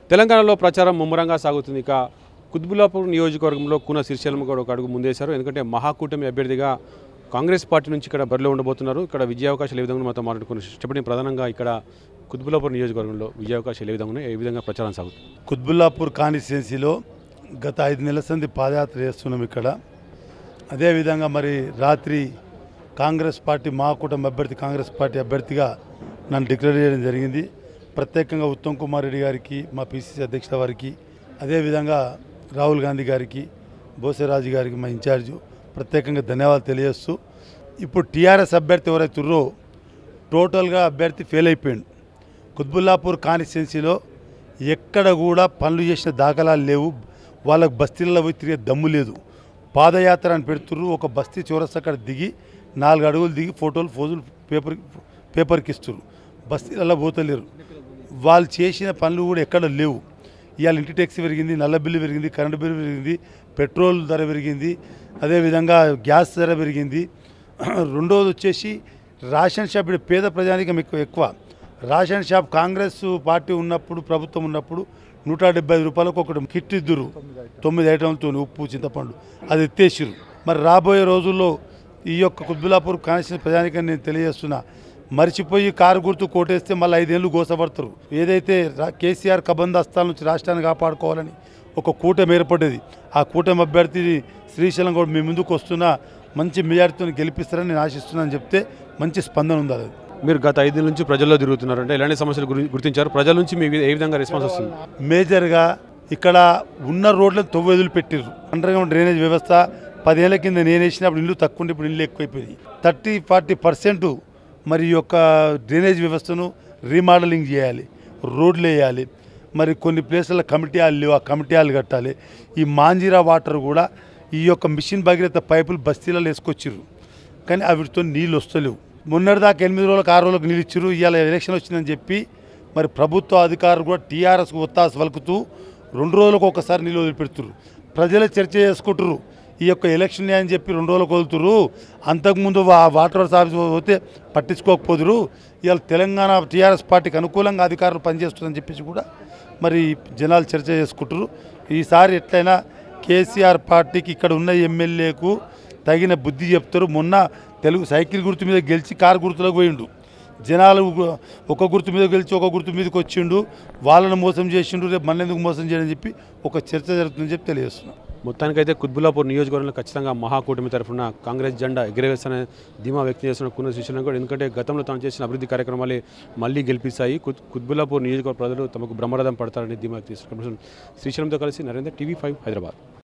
తెలంగాణలో ప్రచారం ముమ్మరంగా సాగుతుంది ఇక కుత్బుల్లాపూర్ నియోజకవర్గంలో కూన శ్రీశైలం కూడా ఒక అడుగు ముందేశారు ఎందుకంటే మహాకూటమి అభ్యర్థిగా కాంగ్రెస్ పార్టీ నుంచి ఇక్కడ బరిలో ఉండబోతున్నారు ఇక్కడ విజయావకాశాలు ఏ విధంగా మాతో మాట్లాడుకుని చెప్పండి ప్రధానంగా ఇక్కడ కుత్బుల్లాపూర్ నియోజకవర్గంలో విజయావకాశాలు ఏ విధంగా ఉన్నాయి ఏ విధంగా ప్రచారం సాగుతుంది కుత్బుల్లాపూర్ కాన్స్టిట్యున్సీలో గత ఐదు నెలల సంది పాదయాత్ర చేస్తున్నాం ఇక్కడ అదేవిధంగా మరి రాత్రి కాంగ్రెస్ పార్టీ మా కూటమి అభ్యర్థి కాంగ్రెస్ పార్టీ అభ్యర్థిగా నన్ను డిక్లేర్ చేయడం జరిగింది ప్రత్యేకంగా ఉత్తమ్ కుమార్ రెడ్డి గారికి మా పిసిసి అధ్యక్షుల వారికి అదేవిధంగా రాహుల్ గాంధీ గారికి బోసేరాజు గారికి మా ఇన్ఛార్జు ప్రత్యేకంగా ధన్యవాదాలు తెలియజేస్తూ ఇప్పుడు టీఆర్ఎస్ అభ్యర్థి ఎవరైతే ఉన్నారో టోటల్గా అభ్యర్థి ఫెయిల్ అయిపోయింది కుత్బుల్లాపూర్ కాన్స్టిట్యున్సీలో ఎక్కడ కూడా పనులు చేసిన దాఖలాలు లేవు వాళ్ళకు బస్తీలలో పోయి తిరిగే దమ్ము లేదు పాదయాత్ర అని పెడుతుర్రు ఒక బస్తీ చివరస్ అక్కడ దిగి నాలుగు అడుగులు దిగి ఫోటోలు ఫోజులు పేపర్ పేపర్కి ఇస్తారు బస్తీలలో పోతలేరు వాళ్ళు చేసిన పనులు కూడా ఎక్కడ లేవు ఇవాళ ఇంటి ట్యాక్సీ పెరిగింది నల్ల బిల్లు పెరిగింది కరెంటు బిల్లు పెరిగింది పెట్రోల్ ధర పెరిగింది అదేవిధంగా గ్యాస్ ధర పెరిగింది రెండోది వచ్చేసి రేషన్ షాప్ ఇప్పుడు పేద ప్రజానికం ఎక్కువ ఎక్కువ రేషన్ షాప్ కాంగ్రెస్ పార్టీ ఉన్నప్పుడు ప్రభుత్వం ఉన్నప్పుడు నూట డెబ్బై ఐదు రూపాయలకు ఒకటి కిట్ ఇద్దురు తొమ్మిది ఐటమ్లతో ఉప్పు చింతపండు అది ఎత్తేసిరు మరి రాబోయే రోజుల్లో ఈ యొక్క కుత్బులాపూర్ కాన్స్టిట్యూషన్ ప్రజానికని నేను తెలియజేస్తున్నా మర్చిపోయి కారు గుర్తు కోటేస్తే మళ్ళీ ఐదేళ్ళు గోసపడతారు ఏదైతే రా- కేసీఆర్ కబంధ హస్తాల నుంచి రాష్ట్రాన్ని కాపాడుకోవాలని ఒక కూటమి ఏర్పడ్డది ఆ కూటమి అభ్యర్థి శ్రీశైలం కూడా మీ ముందుకు వస్తున్నా మంచి మెజార్టీతో గెలిపిస్తారని నేను ఆశిస్తున్నాను చెప్తే మంచి స్పందన ఉంది అది మీరు గత ఐదు నుంచి ప్రజల్లో తిరుగుతున్నారు అంటే ఎలాంటి సమస్యలు గురి- గుర్తించారు ప్రజల నుంచి మీకు ఏ విధంగా రెస్పాన్స్ వస్తుంది మేజర్గా ఇక్కడ ఉన్న రోడ్లను తొవ్వెదులు పెట్టిర్రు అండర్గ్రౌండ్ డ్రైనేజ్ వ్యవస్థ పదేళ్ల కింద నేను వేసినప్పుడు ఇల్లు తక్కువ ఉంటే ఇప్పుడు ఇల్లు ఎక్కువైపోయింది థర్టీ ఫార్టీ పర్సెంట్ మరి ఈ యొక్క డ్రైనేజ్ వ్యవస్థను రీమోడలింగ్ చేయాలి రోడ్లు వేయాలి మరి కొన్ని ప్లేసుల కమిటీ హాల్ లేవు ఆ కమిటీ హాల్ కట్టాలి ఈ మాంజీరా వాటర్ కూడా ఈ యొక్క మిషన్ భగీరథ పైపులు బస్తీలలో వేసుకొచ్చిర్రు కానీ అవిటితో నీళ్ళు వస్తలేవు మొన్నటిదాకా ఎనిమిది రోజులకు ఆరు రోజులకు నీళ్ళు ఇచ్చారు ఇవాళ ఎలక్షన్ వచ్చిందని చెప్పి మరి ప్రభుత్వ అధికారులు కూడా టీఆర్ఎస్కు ఒత్తాస పలుకుతూ రెండు రోజులకు ఒకసారి నీళ్ళు వదిలిపెడుతురు ప్రజలే చర్చ చేసుకుంటారు ఈ యొక్క ఎలక్షన్ అని చెప్పి రెండు రోజులకు వదులుతురు అంతకుముందు ఆ వాటర్ వర్క్స్ ఆఫీస్ పోతే పట్టించుకోకపోదురు ఇవాళ తెలంగాణ టీఆర్ఎస్ పార్టీకి అనుకూలంగా అధికారులు పనిచేస్తుందని చెప్పేసి కూడా మరి జనాలు చర్చ చేసుకుంటారు ఈసారి ఎట్లయినా కేసీఆర్ పార్టీకి ఇక్కడ ఉన్న ఎమ్మెల్యేకు తగిన బుద్ధి చెప్తారు మొన్న తెలుగు సైకిల్ గుర్తు మీద గెలిచి కారు గుర్తులకు పోయిండు జనాలు ఒక గుర్తు మీద గెలిచి ఒక గుర్తు మీదకి వచ్చిండు వాళ్ళను మోసం చేసిండు రేపు మన ఎందుకు మోసం చేయని చెప్పి ఒక చర్చ జరుగుతుందని చెప్పి తెలియజేస్తున్నాం మొత్తానికైతే కుత్బుల్లాపూర్ నియోజకవర్గంలో ఖచ్చితంగా మహాకూటమి తరఫున కాంగ్రెస్ జెండా ఎగిరవేస్తానని ధీమా వ్యక్తం చేస్తున్న కున్న శ్రీశైలం కూడా ఎందుకంటే గతంలో తాను చేసిన అభివృద్ధి కార్యక్రమాలే మళ్ళీ గెలిపిస్తాయి కుత్- కుత్బుల్లాపూర్ నియోజకవర్గ ప్రజలు తమకు బ్రహ్మరథం పడతారని ధీమా వ్యక్తం చేస్తున్నారు శ్రీశైలంతో కలిసి నరేంద్ర టీవీ ఫైవ్ హైదరాబాద్